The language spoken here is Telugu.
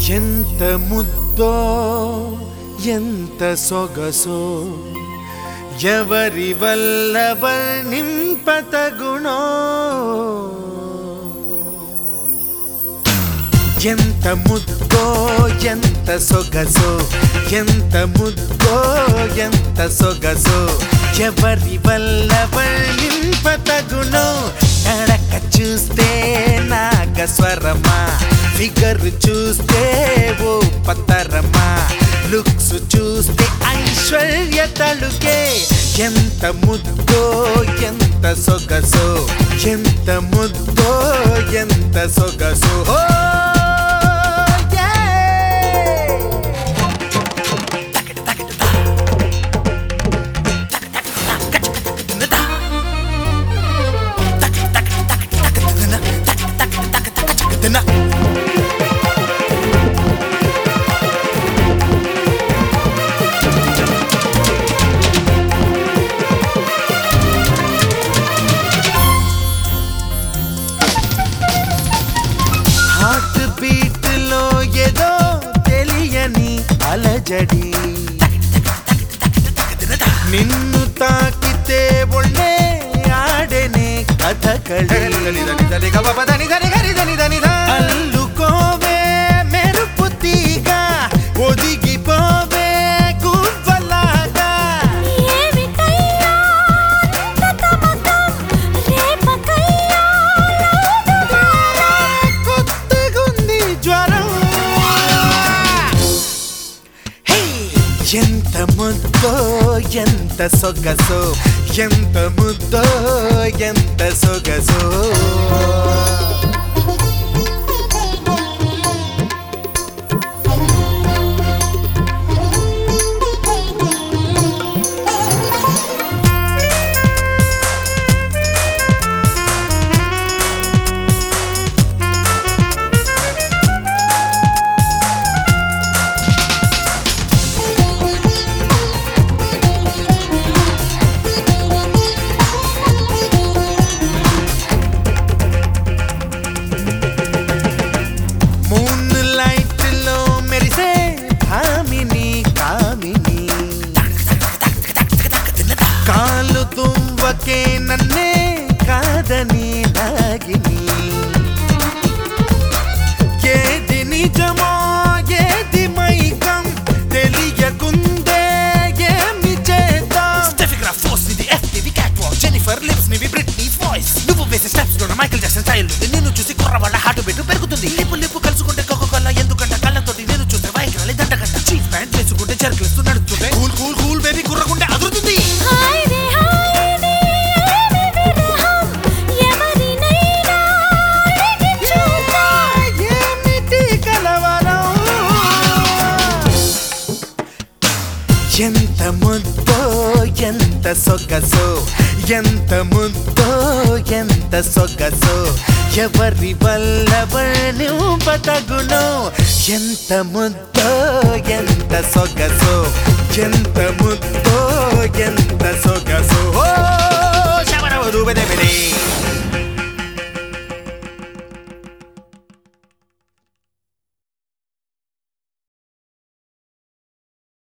ఎంత ముద్దో ఎంత సొగసో ఎవరి వల్ల వర్ణింపతగుణో ఎంత ముద్దో ఎంత సొగసో ఎంత ముద్దో ఎంత సొగసో ఎవరి వల్ల వర్ణింపతగుణో నడక చూస్తే నాగస్వరమా ఫిగర్ చూస్తే ఓ పతరమా లుక్స్ చూస్తే ఐశ్వర్య తలుకే ఎంత ముద్దో ఎంత సొగసో ఎంత ముద్దో ఎంత సొగసో ఓ హార్ట్ బీట్ లో ఏదో తెలియని అలజడి నిన్ను తాకితే ఒళ్ళే ఆడెనే కథకళి అల్లుకోవే మెరుపు తీగ ఒదిగిపోవే గువ్వలాగా ఏమిటయ్యా అంత తమకం రేపకయ్యా కొత్తగుంది జ్వరం హే! ఎంత ముద్దో ఎంత సొగసో ఎంత ముద్దో ఎంత సొగసో మూన్ లైట్ లో మెరిసే భామిని కామిని కాలు తువ్వకే నన్నే కాదని నాగిని ఏది నిజమో ఏది మైకం తెలియకుందే ఏమి చేద్దాం స్టెఫిగ్రాఫ్ ఫోర్స్ నిది ఎఫ్ నిది క్యాట్ వాక్ జెనిఫర్ లిప్స్ నివి బ్రిట్నీ వాయిస్ నువ్వు వేసే స్టెప్స్ లో మైకిల్ జాక్సన్ స్టైల్ నిన్ను చూసి కుర్రవాళ్ళ హార్ట్ బీట్ పెరుగుతుంది లిప్పు లిప్పు కలుసుకుంటే కోకో కోలా ఎందుకంట కళ్ళతోటి నేను చూస్తే వైట్ రాలి దండగంట చీఫ్ ప్యాంట్ వేసుకుంటే జర్కలిస్తూ నడుస్తుంటే కూల్ కూల్ కూల్ బేబీ కుర్రకుంటే అదురుతుంది హాయిరే హాయిరే ఏమి విరహం ఎవరినైనా అడిగి చూద్దాం ఏమిటి కలవరం ఎంత ముద్దో ఎంత సొగసో ఎంత ముద్దో ఎంత సొగసో ఎవరి వల్ల వర్ణింపతగునో ఎంత ముద్దో ఎంత సొగసో ఎంత ముద్దో